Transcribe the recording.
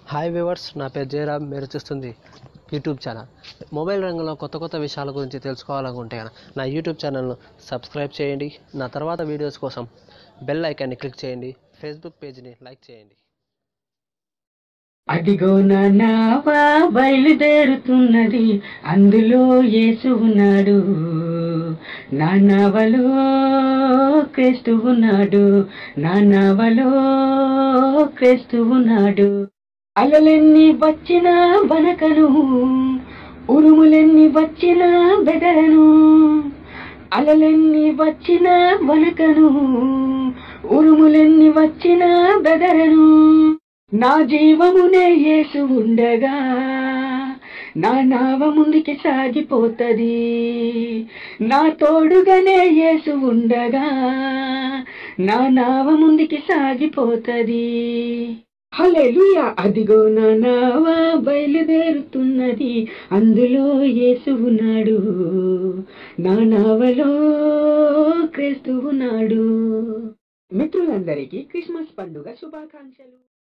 hi viewers నా పేరు జయరామ్ మీరు చూస్తుంది యూట్యూబ్ ఛానల్ మొబైల్ రంగంలో కొత్త కొత్త విషయాల గురించి తెలుసుకోవాలనుకుంటే కనుక నా యూట్యూబ్ ఛానల్ను సబ్స్క్రైబ్ చేయండి నా తర్వాత వీడియోస్ కోసం బెల్ ఐకాన్ని క్లిక్ చేయండి ఫేస్బుక్ పేజ్ని లైక్ చేయండి అదిగో నా నావా బయలుదేరుతున్నది అందులో యేసు ఉన్నాడు నా నావలో క్రీస్తు ఉన్నాడు నా నావలో క్రీస్తు ఉన్నాడు అలలెన్ని వచ్చినా వనకను ఉరుములెన్ని వచ్చినా బెదరను అలలెన్ని వచ్చినా వనకను ఉరుములెన్ని వచ్చినా బెదరను నా జీవమునే యేసు ఉండగా నా నావ ముందుకి సాగిపోతది నా తోడుగానే యేసు ఉండగా నా నావ ముందుకి సాగిపోతది హల్లెలూయా అదిగో నా నావ బయలుదేరుతున్నది అందులో యేసు ఉన్నాడు నా నావలో క్రీస్తు ఉన్నాడు మిత్రులందరికీ క్రిస్మస్ పండుగ శుభాకాంక్షలు